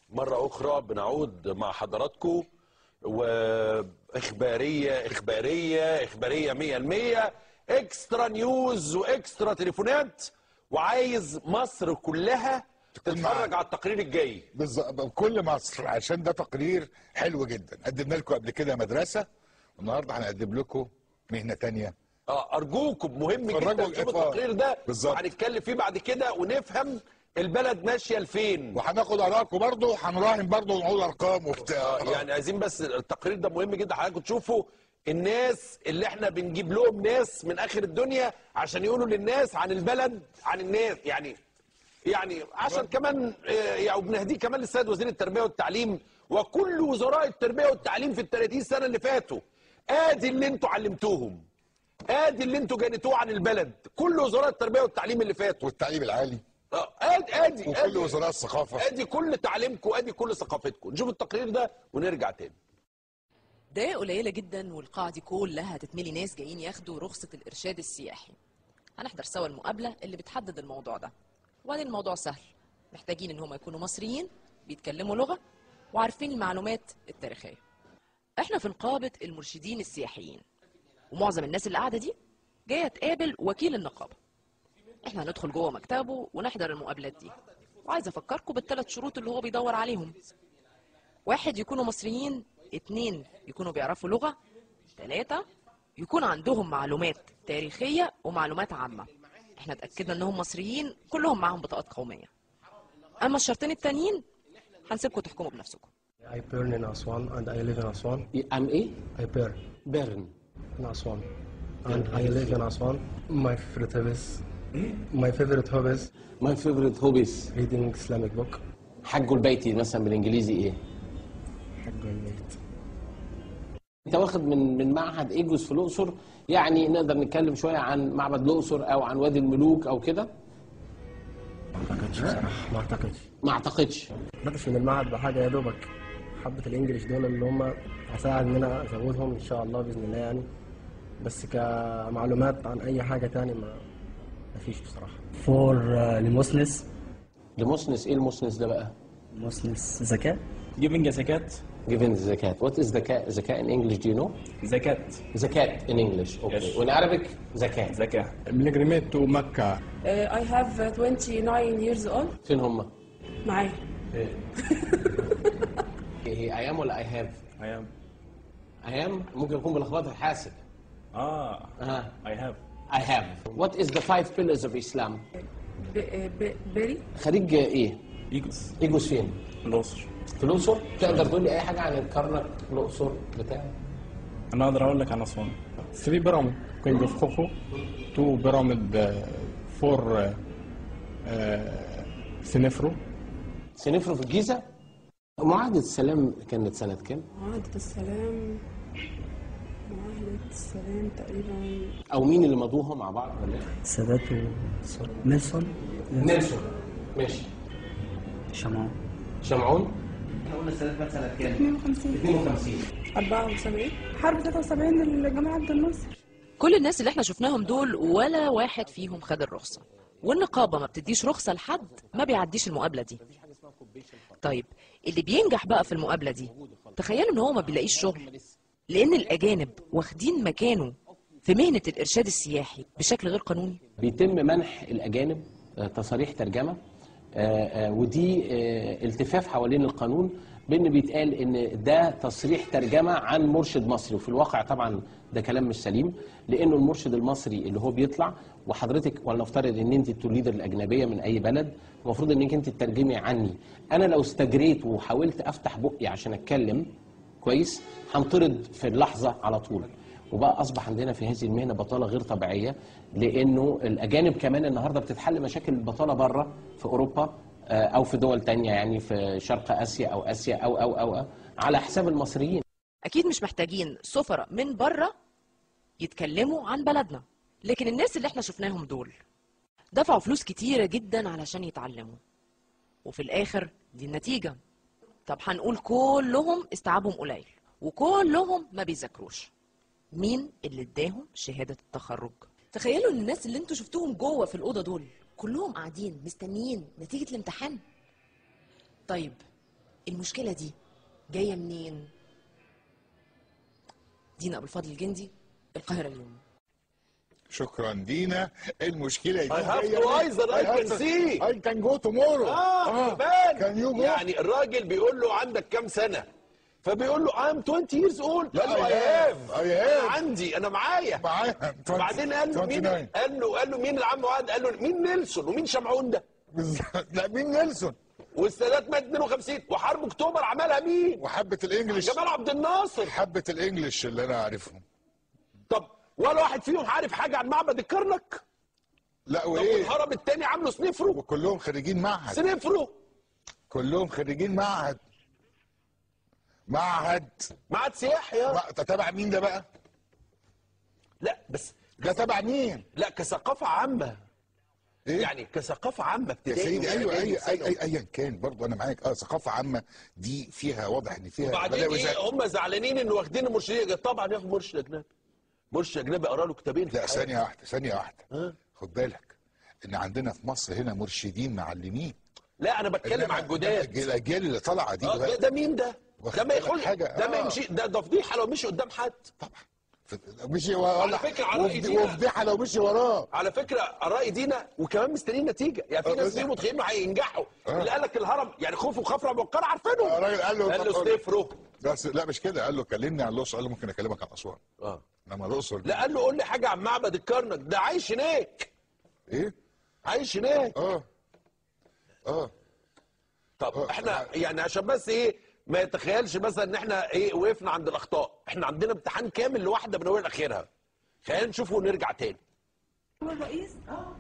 مرة أخرى بنعود مع حضراتكم وإخبارية إخبارية إخبارية مية المية إكسترا نيوز وإكسترا تليفونات وعايز مصر كلها تتفرج معانا. على التقرير الجاي بالظبط كل مصر عشان ده تقرير حلو جدا قدمنا لكم قبل كده مدرسه والنهارده هنقدم لكم مهنه تانية اه ارجوكم مهم جدا اتفرجوا تشوفوا الإطار. التقرير ده بالظبط. وهنتكلم فيه بعد كده ونفهم البلد ماشيه لفين وهناخد ارائكم برضه هنراهن برضه ونقول ارقام آه، وبتاع يعني عايزين بس التقرير ده مهم جدا حضراتكم تشوفوا الناس اللي احنا بنجيب لهم ناس من اخر الدنيا عشان يقولوا للناس عن البلد عن الناس يعني يعني عشان كمان آه، يعني وبنهديه كمان للسيد وزير التربيه والتعليم وكل وزراء التربيه والتعليم في ال 30 سنه اللي فاتوا ادي اللي انتوا علمتوهم ادي اللي انتوا جنتوه عن البلد كل وزراء التربيه والتعليم اللي فاتوا والتعليم العالي آه، ادي ادي وكل ادي وزراء الثقافه ادي كل تعليمكم ادي كل ثقافتكم نشوف التقرير ده ونرجع تاني دقايق قليلة جدا والقاعة دي كلها هتتملي ناس جايين ياخدوا رخصة الإرشاد السياحي هنحضر سوا المقابلة اللي بتحدد الموضوع ده وبعدين الموضوع سهل محتاجين إن هم يكونوا مصريين بيتكلموا لغة وعارفين المعلومات التاريخية احنا في نقابة المرشدين السياحيين ومعظم الناس اللي قاعدة دي جاية تقابل وكيل النقابة احنا هندخل جوه مكتبه ونحضر المقابلات دي وعايز افكركم بالثلاث شروط اللي هو بيدور عليهم واحد يكونوا مصريين اتنين يكونوا بيعرفوا لغة تلاتة يكون عندهم معلومات تاريخية ومعلومات عامة احنا اتأكدنا انهم مصريين كلهم معاهم بطاقات قومية اما الشرطين التانيين هنسيبكم تحكموا بنفسكم I burn in Aswan and I live in Aswan. I'm ايه؟ I burn بيرن in Aswan and I live in Aswan. My favorite hobbies. My favorite hobbies ماي فيفورت هوبيز reading Islamic book. حج البيتي مثلا بالانجليزي ايه؟ حق الميت. انت واخد من من معهد ايجوس في الاقصر يعني نقدر نتكلم شويه عن معبد الاقصر او عن وادي الملوك او كده ما اعتقدش بصراحة ما اعتقدش. ما اعتقدش هدف من المعهد بحاجة يا دوبك حبة الانجليش دول اللي هم هساعد ان انا ازودهم ان شاء الله باذن الله يعني بس كمعلومات عن اي حاجة تاني ما ما فيش بصراحة. for uh, المسنس لمسنس ايه المسنس ده بقى؟ مسنس زكاة giving a zakat Giving زكاة what is زكاة زكاة in English do you know? zakat زكاة in English okay Yes. in Arabic زكاة zakah pilgrimage to Mecca. Uh, I have uh, 29 years old فين هم؟ معايا هي I am ولا I have؟ I am I am ممكن يكون بلخبطة الحاسب ah اه I have I have what is the five pillars of Islam؟ ب- ب- بري خريج ايه؟ ايجوس ايجوس فين؟ الاقصر في الاقصر تقدر تقول لي اي حاجه عن الكرنك الاقصر بتاع انا اقدر اقول لك عن اسوان Three pyramid, King of Khufu. Two pyramid uh, for uh, uh, Sinefru. سنفرو في الجيزه معاهده السلام كانت سنه كام؟ معاهدة السلام معاهدة السلام تقريبا او مين اللي مضوها مع بعض ولا ايه؟ سادات ونيلسون نيلسون ماشي شمعون شمعون 52 52 74 حرب 73 الجماعة عبد الناصر كل الناس اللي احنا شفناهم دول ولا واحد فيهم خد الرخصة والنقابة ما بتديش رخصة لحد ما بيعديش المقابلة دي طيب اللي بينجح بقى في المقابلة دي تخيلوا ان هو ما بيلاقيش شغل لان الاجانب واخدين مكانه في مهنة الارشاد السياحي بشكل غير قانوني بيتم منح الاجانب آه، تصاريح ترجمه آه، آه، ودي آه، التفاف حوالين القانون بان بيتقال ان ده تصريح ترجمه عن مرشد مصري وفي الواقع طبعا ده كلام مش سليم لانه المرشد المصري اللي هو بيطلع وحضرتك ولنفترض ان انت الليدر الاجنبيه من اي بلد المفروض انك انت تترجمي عني انا لو استجريت وحاولت افتح بقي عشان اتكلم كويس هنطرد في اللحظه على طول وبقى اصبح عندنا في هذه المهنه بطاله غير طبيعيه لانه الاجانب كمان النهارده بتتحل مشاكل البطاله بره في اوروبا آه، او في دول تانية يعني في شرق اسيا او اسيا او او او, أو على حساب المصريين اكيد مش محتاجين سفراء من بره يتكلموا عن بلدنا لكن الناس اللي احنا شفناهم دول دفعوا فلوس كتيرة جدا علشان يتعلموا وفي الاخر دي النتيجة طب هنقول كلهم استيعابهم قليل وكلهم ما بيذاكروش مين اللي اداهم شهادة التخرج تخيلوا ان الناس اللي انتوا شفتوهم جوه في الأوضة دول كلهم قاعدين مستنيين نتيجة الامتحان طيب المشكله دي جايه منين دينا ابو الفضل الجندي القاهره اليوم شكرا دينا المشكله دي I have جاية to من- either, I can see. I can go tomorrow اه كمان Can you go? يعني الراجل بيقول له عندك كام سنه فبيقول له I'm 20 years old لا، قال له I I have, have I have. أنا عندي انا معايا معايا بعدين قال له مين 29. قال له قال له مين العم وعد قال له مين نيلسون ومين شمعون ده بالظبط. لا مين نيلسون والسادات مات 52 وحرب اكتوبر عملها مين وحبه الانجليش جمال عبد الناصر حبه الانجليش اللي انا عارفهم طب ولا واحد فيهم عارف حاجه عن معبد الكرنك لا طب وايه والهرم التاني عامله سنفرو وكلهم خريجين معهد سنفرو كلهم خريجين معهد معهد معهد سياحي يا ما- ده تبع مين ده بقى لا بس ده تبع مين لا كثقافه عامه ايه يعني كثقافه عامه يا ابتدائي سيدي ايوه وإعدادي ايوه وثانوي. اي ايا كان برضه انا معاك اه ثقافه عامه دي فيها واضح ان فيها وبعدين بلاوي ايه زي- هم زعلانين انه واخدين المرشدين طبعا ياخد مرشد اجنبي مرشد اجنبي قرا له كتابين في لا الحياة. ثانيه واحده ثانيه واحده ها؟ خد بالك ان عندنا في مصر هنا مرشدين معلمين لا انا بتكلم إنما عن الجداد الاجيال اللي طالعه دي اه ده, دلوقتي ده مين ده؟ واخد ده ما بالك يخش حاجة؟ ده ما آه. يمشي ده ده فضيحه لو مشي قدام حد طبعا ف- مشي ولا على فكرة على رأي وفض- دينا. وفضيحه لو مشي وراه على فكره اراء دينا وكمان مستنيين نتيجه يعني في آه، ناس بس- فيهم متخيلين انه هينجحوا آه. اللي قال لك الهرم يعني خوف وخفرع موقر عارفينهم آه، الراجل قال له قال له طب- سنفرو بس لا مش كده قال له كلمني عن الاقصر قال له ممكن اكلمك عن اسوان اه انما الاقصر لا قال له قول لي حاجه عن معبد الكرنك ده عايش هناك ايه عايش هناك اه اه طب آه. احنا يعني عشان بس ايه ما يتخيلش مثلا ان احنا ايه وقفنا عند الاخطاء احنا عندنا امتحان كامل لواحده من اول لاخرها خلينا نشوفه ونرجع تاني هو الرئيس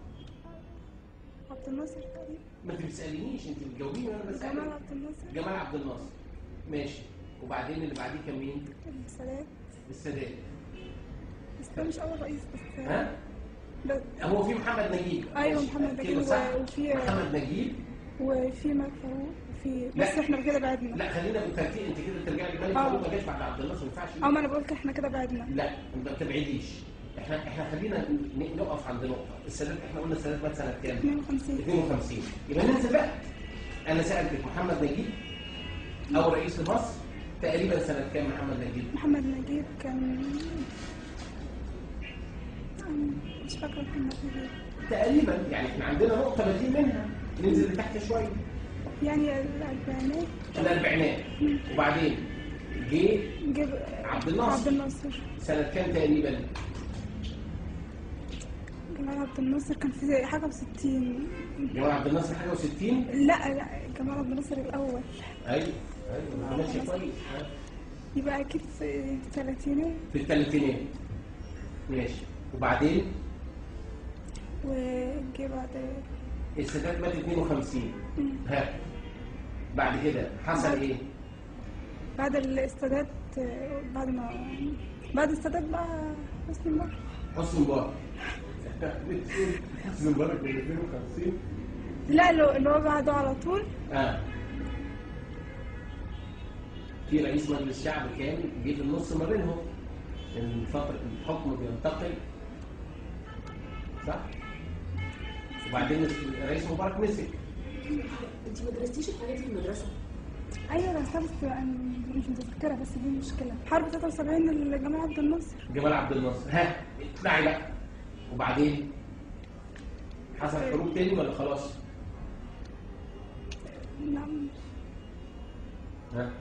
عبد الناصر تقريبا ما انت بتسالنيش انت بتجاوبيني وانا جمال بسالك عبد الناصر جمال عبد الناصر ماشي وبعدين اللي بعديه كان مين؟ السادات السادات بس ده مش اول رئيس بس ها؟ بس هو في محمد نجيب أيوة، ماشي. محمد كده نجيب صح؟ و- وفي- محمد نجيب وفي ملك فاروق وفي لا. بس احنا كده بعدنا لا خلينا بالترتيب انت كده ترجعي لمالك آه. فاروق ما جاش بعد عبد الناصر ما ينفعش اه ما انا بقول احنا كده بعدنا لا ما تبعديش احنا احنا خلينا ن- نقف عند نقطه السادات احنا قلنا السادات مات سنه كام؟ 52 52 يبقى ننزل بقى انا سالتك محمد نجيب اول رئيس لمصر تقريبا سنه كام محمد نجيب؟ محمد نجيب كان أم، مش فاكرة محمد نجيب تقريبا يعني احنا عندنا نقطه بادئين منها ننزل لتحت شويه يعني الأربعينات الاربعينات وبعدين جه جيب عبد الناصر. عبد الناصر سنه كام تقريبا؟ جمال عبد الناصر كان في حاجة وستين جمال عبد الناصر حاجه و60 لا لا جمال عبد الناصر الأول ايوه ايوه ماشي كويس ها. يبقى أكيد في الثلاثينات في الثلاثينات ماشي وبعدين وجي بعد السادات مات 52 ها بعد كده حصل ايه؟ بعد السادات بعد ما بعد السادات بقى حسني مبارك حسني مبارك حسني مبارك من 52 لا اللي اللي هو بعده على طول اه في رئيس مجلس الشعب كان جه في النص ما بينهم الفترة الحكم بينتقل صح؟ وبعدين الرئيس مبارك مسك انت ما درستيش الحاجات دي في المدرسه ايوه انا بس أنا مش متذكره بس دي مشكله حرب 73 لجمال عبد الناصر جمال عبد الناصر ها اطلعي بقى وبعدين حصل حروب تاني ولا خلاص؟ نعم ها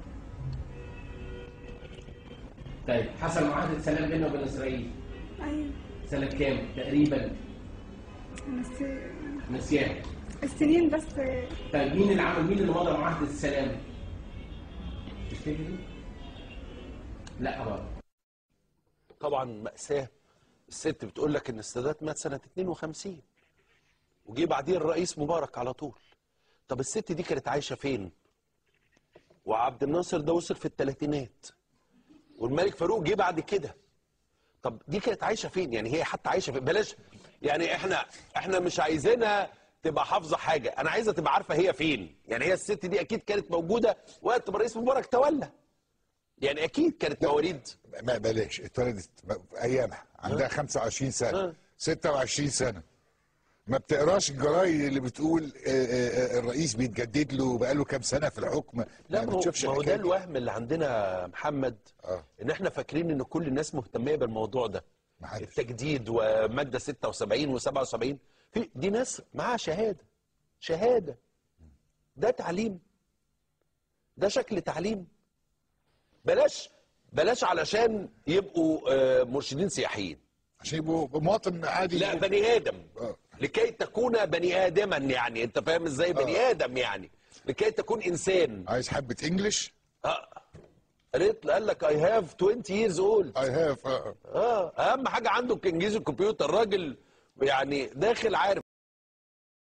طيب حصل معاهدة سلام بيننا وبين إسرائيل ايوه سنة كام تقريبا بس نسيان السنين بس طيب مين اللي عمل مين اللي مضى معاهدة السلام؟ تفتكري؟ لا برضه طبعا مأساة الست بتقول لك ان السادات مات سنة 52 وجي بعديه الرئيس مبارك على طول طب الست دي كانت عايشة فين وعبد الناصر ده وصل في الثلاثينات والملك فاروق جه بعد كده طب دي كانت عايشة فين يعني هي حتى عايشة فين بلاش يعني احنا احنا مش عايزينها تبقى حافظة حاجة انا عايزها تبقى عارفة هي فين يعني هي الست دي اكيد كانت موجودة وقت ما الرئيس مبارك تولى يعني اكيد كانت مواليد ما بلاش اتولدت ب- ايامها عندها 25 سنه آه. 26 سنه ما بتقراش الجرايد اللي بتقول آه، آه، آه، الرئيس بيتجدد له بقاله كام سنه في الحكم لا ما ما هو, بتشوفش ما هو ده الحكاية دي. الوهم اللي عندنا يا محمد آه. ان احنا فاكرين ان كل الناس مهتميه بالموضوع ده محدش. التجديد وماده 76 و77 في دي ناس معاها شهاده شهاده ده تعليم ده شكل تعليم بلاش بلاش علشان يبقوا آه، مرشدين سياحيين عشان يبقوا مواطن عادي لا بني ادم آه. لكي تكون بني ادما يعني انت فاهم ازاي بني ادم يعني لكي تكون انسان عايز حبه انجلش اه قريت قال لك اي هاف 20 years old اي هاف اه اهم حاجه عنده انجليزي الكمبيوتر راجل يعني داخل عارف